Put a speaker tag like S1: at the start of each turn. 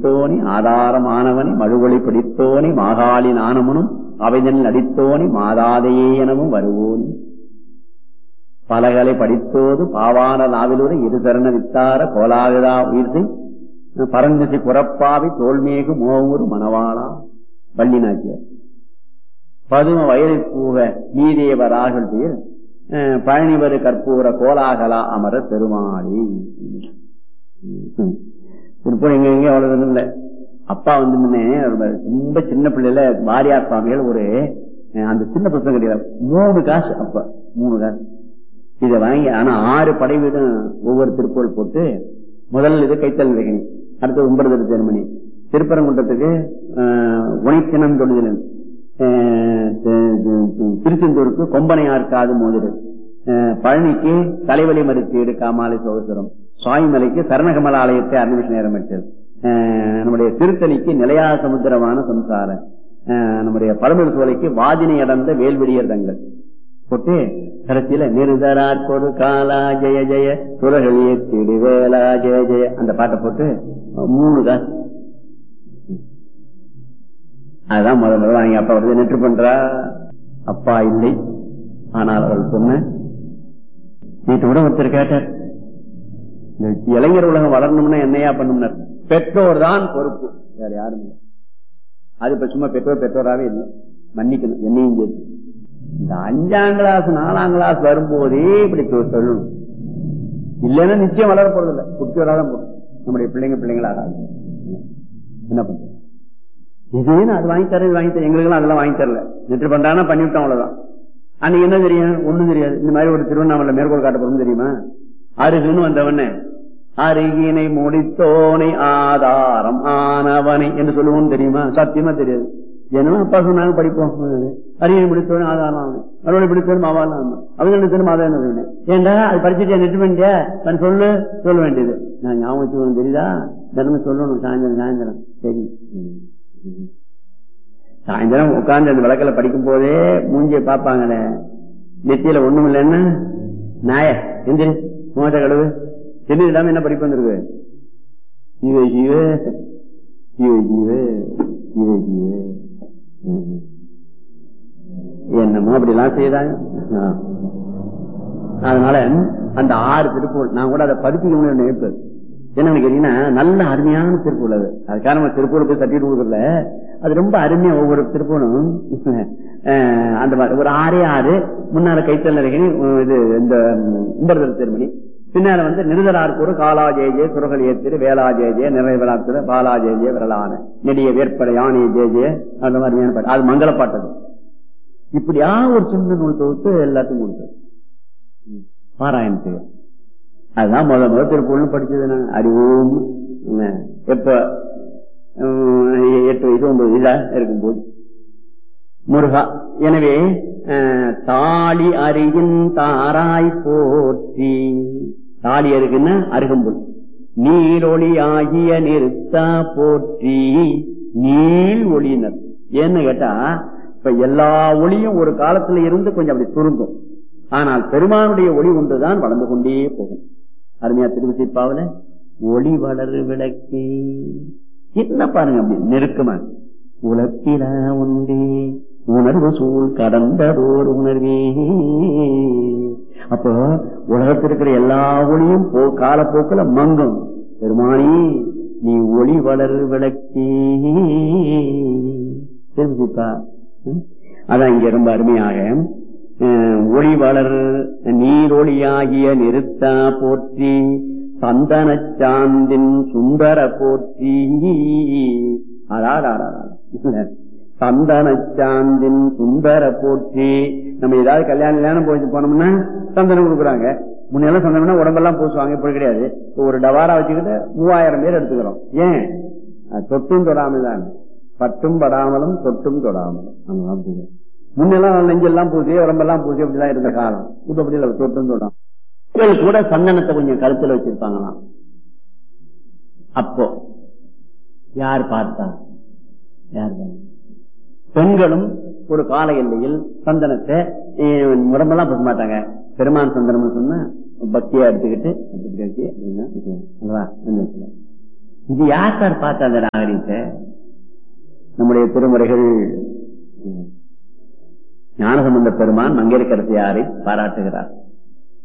S1: முடித்தோனி ஆதாரமானவனி மழுவொளி பிடித்தோனி மாகாளி நாணமுனும் அவைதனில் அடித்தோனி மாதாதையே எனவும் வருவோனி பலகலை படித்தோது பாவான நாவிலூர இரு சரண வித்தார கோலாகதா உயிர்த்தை பரந்திசை புறப்பாவி தோல்மேகு மோவூர் மணவாளா பள்ளி நாச்சியார் பதும வயலை பூவ நீதேவராகல் பேர் பழனிவரு கற்பூர கோலாகலா அமர பெருமாளி திருப்பூர் எங்க எங்க அவ்வளவு இல்லை அப்பா வந்து முன்னே ரொம்ப சின்ன பிள்ளைல வாரியார் சுவாமிகள் ஒரு அந்த சின்ன புத்தகம் கிடையாது மூணு காசு அப்ப மூணு காசு இதை வாங்கி ஆனா ஆறு படை வீடும் ஒவ்வொரு திருப்பூர் போட்டு முதல் இது கைத்தல் வைக்கணும் அடுத்து ஒன்பது திருமணி திருப்பரங்குன்றத்துக்கு உனைத்தினம் தொழுதலன் திருச்செந்தூருக்கு கொம்பனையார்க்காது மோதிரல் பழனிக்கு தலைவலி மறுத்தீடு காமாலை சோதரம் சுவாமிமலைக்கு சரணகமல ஆலயத்தை அன்னிமிஷ நேரம் பெற்றது நம்முடைய திருத்தணிக்கு நிலையா சமுத்திரமான சம்சாரம் நம்முடைய பழமொழி சோலைக்கு வாதினை அடர்ந்த வேல்வெடியர் தங்கள் போட்டு கடைசியில நிருதரார் கொடு காலா ஜெய ஜெய சுரகளிய திடுவேலா ஜெய ஜெய அந்த பாட்டை போட்டு மூணு காசு அதுதான் முதல் முதல்ல வாங்கி அப்பா வருது நெற்று பண்றா அப்பா இல்லை ஆனால் அவள் சொன்ன வீட்டு கூட ஒருத்தர் கேட்டார் இளைஞர் உலகம் வளரணும்னா என்னையா பண்ணும்னார் பெற்றோர் தான் பொறுப்பு வேற யாரும் இல்லை அது இப்ப சும்மா பெற்றோர் பெற்றோராவே இல்லை மன்னிக்கணும் என்னையும் சேர்த்து இந்த அஞ்சாம் கிளாஸ் நாலாம் கிளாஸ் வரும்போதே இப்படி சொல்லணும் இல்லைன்னா நிச்சயம் வளர போறது இல்லை குட்டியோடாதான் போடும் நம்முடைய பிள்ளைங்க பிள்ளைங்களா என்ன பண்றது இதுன்னு அது வாங்கி தர வாங்கி தர எங்களுக்கு அதெல்லாம் வாங்கி தரல நெற்று பண்றாங்கன்னா பண்ணிவிட்டோம் அவ்வளவுதான் அன்னைக்கு என்ன தெரியும் ஒண்ணும் தெரியாது இந்த மாதிரி ஒரு திருவண்ணாமலை மேற்கோள் காட்ட போறோம் தெரியுமா அருகுன்னு வந்தவன அருகினை முடித்தோனை ஆதாரம் ஆனவனை என்று சொல்லுவோம் தெரியுமா சத்தியமா தெரியாது ஏன்னா அப்பா சொன்னாங்க படிப்போம் அரியணை முடித்தோன்னு ஆதாரம் அறுவடை பிடித்தோன்னு மாவாள் அவங்க தெரியும் மாதா என்ன ஏண்டா அது படிச்சுட்டு நெட்டு பண்ணிட்டியா நான் சொல்லு சொல்ல வேண்டியது நான் ஞாபகம் தெரியுதா தினமும் சொல்லணும் சாயந்தரம் சாயந்தரம் சரி சாயந்தரம் உட்கார்ந்து அந்த விளக்கில் படிக்கும் போதே மூஞ்சிய பாப்பாங்களே நெத்தியில ஒண்ணும் இல்லைன்னா நாய எந்திரி மோத கழுவு செல்லு இல்லாம என்ன படிப்பு வந்திருக்கு ஜீவ ஜீவ ஜீவ ஜீவ ஜீவ ஜீவ என்னமோ அப்படி எல்லாம் செய்தாங்க அதனால அந்த ஆறு திருப்பூர் நான் கூட அதை பதிப்பிக்கணும்னு நினைப்பேன் என்னன்னு கேட்டீங்கன்னா நல்ல அருமையான திருப்பூர் அது அதுக்காக நம்ம திருப்பூர் போய் தட்டிட்டு கொடுக்கல அது ரொம்ப அருமையா ஒவ்வொரு திருப்பூரும் அந்த மாதிரி ஒரு ஆறே ஆறு முன்னால கைத்தல் இது இந்த இம்பர்தல் திருமணி பின்னால வந்து நிருதரார் கூறு காலா ஜெய ஜெய சுரகல் ஏத்திரு வேளா ஜெய ஜெய நிறைவேலாத்திர பாலா ஜெய ஜெய விரலான நெடிய வேற்படை யானை ஜெய ஜெய அந்த மாதிரியான பாட்டு அது மங்கள பாட்டது இப்படியா ஒரு சின்ன நூல் தொகுத்து எல்லாத்தையும் கொடுத்தது பாராயணத்துக்கு அதுதான் முத முத திருப்பூர்னு படிச்சது நான் அறிவோம் எப்ப எட்டு வயசு ஒன்பது வயசா இருக்கும்போது முருகா எனவே தாலி அருகின் தாராய் போற்றி தாலி அருகுன்னா அருகம்புல் நீரொளி ஆகிய நிறுத்தா போற்றி நீள் ஒளியினர் ஏன்னு கேட்டா இப்ப எல்லா ஒளியும் ஒரு காலத்துல இருந்து கொஞ்சம் அப்படி சுருங்கும் ஆனால் பெருமானுடைய ஒளி ஒன்றுதான் வளர்ந்து கொண்டே போகும் அருமையா திருவிசிப்பாவில ஒளி வளரு விளக்கே என்ன பாருங்க அப்படி நெருக்கமா உலப்பில உண்டே உணர்வு சூழ் கடந்ததோர் உணர்வே அப்போ உலகத்தில் இருக்கிற எல்லா ஒளியும் போ காலப்போக்கில் மங்கும் பெருமானி நீ ஒளி வளரு விளக்கே தெரிஞ்சுப்பா அதான் இங்க ரொம்ப அருமையாக ஒளி வளர் நீரொளியாகிய நிறுத்தா போற்றி சந்தன சாந்தின் சுந்தர போற்றி அடாடா சந்தன சாந்தின் சுந்தர போற்றி நம்ம ஏதாவது கல்யாணம் கல்யாணம் போயிட்டு போனோம்னா சந்தனம் கொடுக்குறாங்க முன்னெல்லாம் சந்தனம்னா உடம்பெல்லாம் பூசுவாங்க இப்படி கிடையாது ஒரு டவாரா வச்சுக்கிட்டு மூவாயிரம் பேர் எடுத்துக்கிறோம் ஏன் தொட்டும் தொடாமல் தான் பட்டும் படாமலும் தொட்டும் தொடாமலும் முன்னெல்லாம் நெஞ்செல்லாம் பூசி உடம்பெல்லாம் பூசி அப்படிதான் இருந்த காலம் இப்ப அப்படி இல்லை தொட்டும் தொடாம கூட சந்தனத்தை கொஞ்சம் கருத்துல வச்சிருப்பாங்களாம் அப்போ யார் பார்த்தா யார் பெண்களும் ஒரு கால எல்லையில் சந்தனத்தை உடம்பெல்லாம் பூச மாட்டாங்க பெருமான் சந்தனம் சொன்னா பக்தியா எடுத்துக்கிட்டு இது யார் சார் பார்த்த அந்த நாகரீகத்தை நம்முடைய திருமுறைகள் ஞானசம்பந்த பெருமான் மங்கையர்கரசியாரை பாராட்டுகிறார்